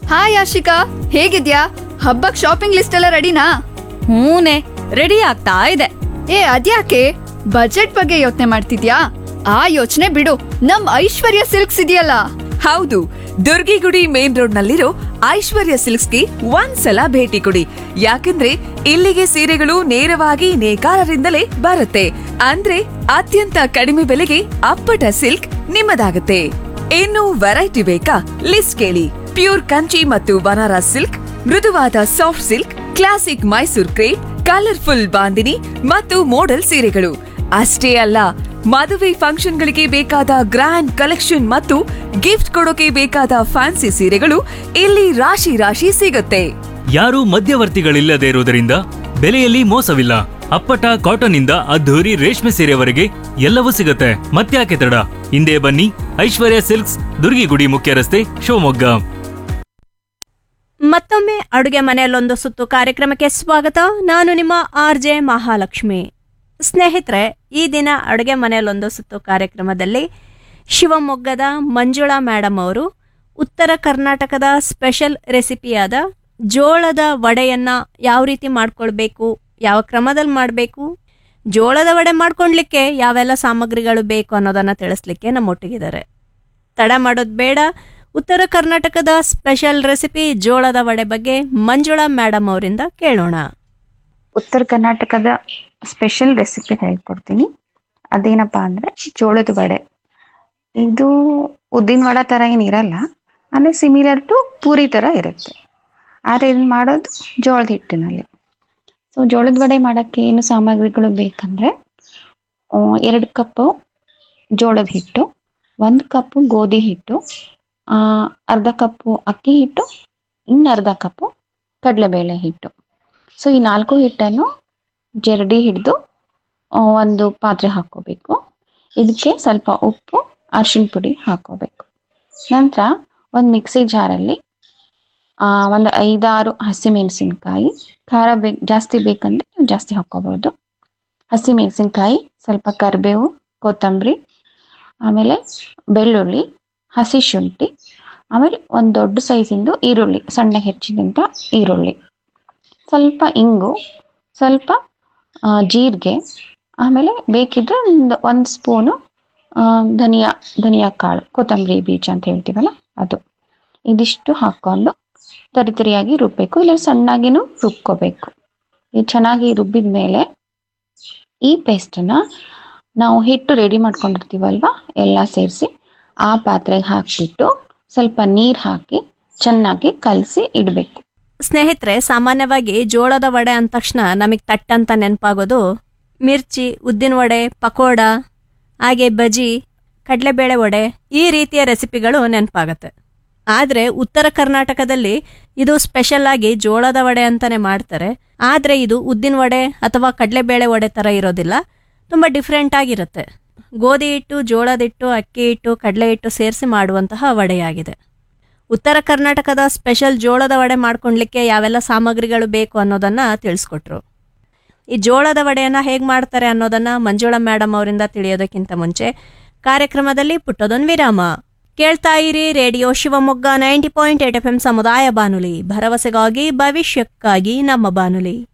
hi Ashika ಹೇಗಿದ್ಯಾ ಹಬ್ಬಕ್ shopping list ಎಲ್ಲ ರೆಡಿನಾ ಹೂನೆ ರೆಡಿ ಆಗ್ತಾ ಇದೆ ಏ ಅದ್ಯಾಕೆ ಬಜೆಟ್ ಬಗ್ಗೆ ಯೋಚನೆ ಮಾಡ್ತಿದ್ಯಾ ಆ ಯೋಚನೆ ಬಿಡು ನಮ್ ಐಶ್ವರ್ಯ ಸಿಲ್ಕ್ಸ್ ಇದೆಯಲ್ಲ ಹೌದು ದುರ್ಗಿಗುಡಿ ಮೇನ್ ರೋಡ್ ನಲ್ಲಿರೋ ಐಶ್ವರ್ಯ ಸಿಲ್ಕ್ಸ್ಗೆ ಒಂದ್ಸಲ ಭೇಟಿ ಕೊಡಿ ಯಾಕಂದ್ರೆ ಇಲ್ಲಿಗೆ ಸೀರೆಗಳು ನೇರವಾಗಿ ನೇಕಾರರಿಂದಲೇ ಬರುತ್ತೆ ಅಂದ್ರೆ ಅತ್ಯಂತ ಕಡಿಮೆ ಬೆಲೆಗೆ ಅಪ್ಪಟ ಸಿಲ್ಕ್ ನಿಮ್ಮದಾಗುತ್ತೆ ಇನ್ನು ವೆರೈಟಿ ಬೇಕಾ ಲಿಸ್ಟ್ ಕೇಳಿ ಪ್ಯೂರ್ ಕಂಚಿ ಮತ್ತು ಬನಾರಸ್ ಸಿಲ್ಕ್ ಮೃದುವಾದ soft silk classic Mysore crepe colourful bandhini ಮತ್ತು ಮೋಡಲ್ ಸೀರೆಗಳು ಅಷ್ಟೇ ಅಲ್ಲ ಮದುವೆ ಫಂಕ್ಷನ್ಗಳಿಗೆ ಬೇಕಾದ ಗ್ರ್ಯಾಂಡ್ ಕಲೆಕ್ಷನ್ ಮತ್ತು ಗಿಫ್ಟ್ ಕೊಡೋಕೆ ಬೇಕಾದ ಫ್ಯಾನ್ಸಿ ಸೀರೆಗಳು ಇಲ್ಲಿ ರಾಶಿ ರಾಶಿ ಸಿಗುತ್ತೆ ಯಾರೂ ಮಧ್ಯವರ್ತಿಗಳಿಲ್ಲದೆ ಇರುವುದರಿಂದ ಬೆಲೆಯಲ್ಲಿ ಮೋಸವಿಲ್ಲ ಅಪ್ಪಟ ಕಾಟನ್ ಇಂದ ಅದ್ಧೂರಿ ರೇಷ್ಮೆ ಸೀರೆವರೆಗೆ ಎಲ್ಲವೂ ಸಿಗುತ್ತೆ ಮತ್ತ್ಯಾಕೆ ತಡ ಹಿಂದೆ ಬನ್ನಿ ಐಶ್ವರ್ಯ ಸಿಲ್ಕ್ಸ್ ದುರ್ಗಿಗುಡಿ ಮುಖ್ಯ ರಸ್ತೆ ಶಿವಮೊಗ್ಗ ಮತ್ತೊಮ್ಮೆ ಅಡುಗೆ ಮನೆಯಲ್ಲೊಂದು ಸುತ್ತು ಕಾರ್ಯಕ್ರಮಕ್ಕೆ ಸ್ವಾಗತ ನಾನು ನಿಮ್ಮ ಆರ್ ಜೆ ಮಹಾಲಕ್ಷ್ಮಿ ಸ್ನೇಹಿತರೆ ಈ ದಿನ ಅಡುಗೆ ಮನೆಯಲ್ಲೊಂದು ಸುತ್ತು ಕಾರ್ಯಕ್ರಮದಲ್ಲಿ ಶಿವಮೊಗ್ಗದ ಮಂಜುಳಾ ಮೇಡಮ್ ಅವರು ಉತ್ತರ ಕರ್ನಾಟಕದ ಸ್ಪೆಷಲ್ ರೆಸಿಪಿಯಾದ ಜೋಳದ ವಡೆಯನ್ನ ಯಾವ ರೀತಿ ಮಾಡ್ಕೊಳ್ಬೇಕು ಯಾವ ಕ್ರಮದಲ್ಲಿ ಮಾಡಬೇಕು ಜೋಳದ ವಡೆ ಮಾಡ್ಕೊಳ್ಲಿಕ್ಕೆ ಯಾವೆಲ್ಲ ಸಾಮಗ್ರಿಗಳು ಬೇಕು ಅನ್ನೋದನ್ನ ತಿಳಿಸ್ಲಿಕ್ಕೆ ನಮ್ಮೊಟ್ಟಿಗಿದ್ದಾರೆ ತಡ ಮಾಡೋದು ಬೇಡ ಉತ್ತರ ಕರ್ನಾಟಕದ ಸ್ಪೆಷಲ್ ರೆಸಿಪಿ ಜೋಳದ ವಡೆ ಬಗ್ಗೆ ಮಂಜುಳಾ ಮೇಡಮ್ ಅವರಿಂದ ಕೇಳೋಣ ಉತ್ತರ ಕರ್ನಾಟಕದ ಸ್ಪೆಷಲ್ ರೆಸಿಪಿ ಹೇಳ್ಕೊಡ್ತೀನಿ ಅದೇನಪ್ಪ ಅಂದ್ರೆ ಜೋಳದ ವಡೆ ಇದು ಉದ್ದಿನ ವಡ ತರ ಏನಿರಲ್ಲ ಅಂದ್ರೆ ಸಿಮಿಲರ್ ಟು ಪೂರಿ ತರ ಇರುತ್ತೆ ಆದ್ರೆ ಇದನ್ನ ಮಾಡೋದು ಜೋಳದ ಹಿಟ್ಟಿನಲ್ಲಿ ಸೊ ಜೋಳದ ವಡೆ ಮಾಡಕ್ಕೆ ಏನು ಸಾಮಗ್ರಿಗಳು ಬೇಕಂದ್ರೆ ಎರಡು ಕಪ್ಪು ಜೋಳದ ಹಿಟ್ಟು ಒಂದು ಕಪ್ಪು ಗೋಧಿ ಹಿಟ್ಟು ಆ, ಅರ್ಧ ಕಪ್ಪು ಅಕ್ಕಿ ಹಿಟ್ಟು ಇನ್ನು ಅರ್ಧ ಕಪ್ಪು ಕಡಲೆಬೇಳೆ ಹಿಟ್ಟು ಸೊ ಈ ನಾಲ್ಕು ಹಿಟ್ಟನ್ನು ಜರಡಿ ಹಿಡಿದು ಒಂದು ಪಾತ್ರೆ ಹಾಕೋಬೇಕು ಇದಕ್ಕೆ ಸ್ವಲ್ಪ ಉಪ್ಪು ಅರಿಶಿಣ ಪುಡಿ ಹಾಕೋಬೇಕು ನಂತರ ಒಂದು ಮಿಕ್ಸಿ ಜಾರಲ್ಲಿ ಒಂದು ಐದಾರು ಹಸಿಮೆಣಸಿನ್ಕಾಯಿ ಖಾರ ಬೇಕು ಜಾಸ್ತಿ ಬೇಕಂದ್ರೆ ನೀವು ಜಾಸ್ತಿ ಹಾಕೋಬಹುದು ಹಸಿಮೆಣಸಿನ್ಕಾಯಿ ಸ್ವಲ್ಪ ಕರಿಬೇವು ಕೊತ್ತಂಬರಿ ಆಮೇಲೆ ಬೆಳ್ಳುಳ್ಳಿ ಹಸಿ ಶುಂಠಿ ಆಮೇಲೆ ಒಂದು ದೊಡ್ಡ ಸೈಜಿಂದು ಈರುಳ್ಳಿ ಸಣ್ಣ ಹೆಚ್ಚಿದಂಥ ಈರುಳ್ಳಿ ಸ್ವಲ್ಪ ಇಂಗು ಸ್ವಲ್ಪ ಆ, ಜೀರಿಗೆ ಆಮೇಲೆ ಬೇಕಿದ್ರೆ ಒಂದು ಒಂದು ಸ್ಪೂನು ಆ, ಧನಿಯಾ ಧನಿಯಾ ಕಾಳು ಕೊತ್ತಂಬರಿ ಬೀಜ ಅಂತ ಹೇಳ್ತೀವಲ್ಲ ಅದು ಇದಿಷ್ಟು ಹಾಕ್ಕೊಂಡು ತರಿತರಿಯಾಗಿ ರುಬ್ಬೇಕು ಇಲ್ಲ ಸಣ್ಣಾಗಿನೂ ರುಬ್ಕೋಬೇಕು ಇದು ಚೆನ್ನಾಗಿ ರುಬ್ಬಿದ ಮೇಲೆ ಈ ಪೇಸ್ಟನ್ನ ನಾವು ಹಿಟ್ಟು ರೆಡಿ ಮಾಡ್ಕೊಂಡಿರ್ತೀವಲ್ವಾ ಎಲ್ಲ ಸೇರಿಸಿ ಆ ಪಾತ್ರೆಗೆ ಹಾಕ್ಬಿಟ್ಟು ಸ್ವಲ್ಪ ನೀರು ಹಾಕಿ ಚೆನ್ನಾಗಿ ಕಲಸಿ ಇಡಬೇಕು ಸ್ನೇಹಿತರೆ ಸಾಮಾನ್ಯವಾಗಿ ಜೋಳದ ವಡೆ ಅಂದ ತಕ್ಷಣ ನಮಗೆ ತಟ್ಟಂತ ನೆನಪಾಗೋದು ಮಿರ್ಚಿ ಉದ್ದಿನ ವಡೆ ಪಕೋಡ ಹಾಗೆ ಬಜಿ ಕಡಲೆಬೇಳೆ ವಡೆ ಈ ರೀತಿಯ ರೆಸಿಪಿಗಳು ನೆನಪಾಗತ್ತೆ ಆದರೆ ಉತ್ತರ ಕರ್ನಾಟಕದಲ್ಲಿ ಇದು ಸ್ಪೆಷಲ್ ಆಗಿ ಜೋಳದ ವಡೆ ಅಂತಾನೆ ಮಾಡ್ತಾರೆ ಆದರೆ ಇದು ಉದ್ದಿನ ವಡೆ ಅಥವಾ ಕಡಲೆಬೇಳೆ ವಡೆ ಥರ ಇರೋದಿಲ್ಲ ತುಂಬ ಡಿಫ್ರೆಂಟ್ ಆಗಿರುತ್ತೆ ಗೋಧಿ ಹಿಟ್ಟು ಜೋಳದ ಹಿಟ್ಟು ಅಕ್ಕಿ ಹಿಟ್ಟು ಕಡಲೆ ಹಿಟ್ಟು ಸೇರಿಸಿ ಮಾಡುವಂತಹ ವಡೆಯಾಗಿದೆ ಉತ್ತರ ಕರ್ನಾಟಕದ ಸ್ಪೆಷಲ್ ಜೋಳದ ವಡೆ ಮಾಡ್ಕೊಳ್ಲಿಕ್ಕೆ ಯಾವೆಲ್ಲ ಸಾಮಗ್ರಿಗಳು ಬೇಕು ಅನ್ನೋದನ್ನ ತಿಳಿಸ್ಕೊಟ್ರು ಈ ಜೋಳದ ವಡೆಯನ್ನ ಹೇಗೆ ಮಾಡ್ತಾರೆ ಅನ್ನೋದನ್ನ ಮಂಜುಳಾ ಮೇಡಮ್ ಅವರಿಂದ ತಿಳಿಯೋದಕ್ಕಿಂತ ಮುಂಚೆ ಕಾರ್ಯಕ್ರಮದಲ್ಲಿ ಪುಟ್ಟದೊಂದು ವಿರಾಮ ಕೇಳ್ತಾ ಇರಿ radio Shivamogga ninety point eight F M ಸಮುದಾಯ ಬಾನುಲಿ ಭರವಸೆಗಾಗಿ ಭವಿಷ್ಯಕ್ಕಾಗಿ ನಮ್ಮ ಬಾನುಲಿ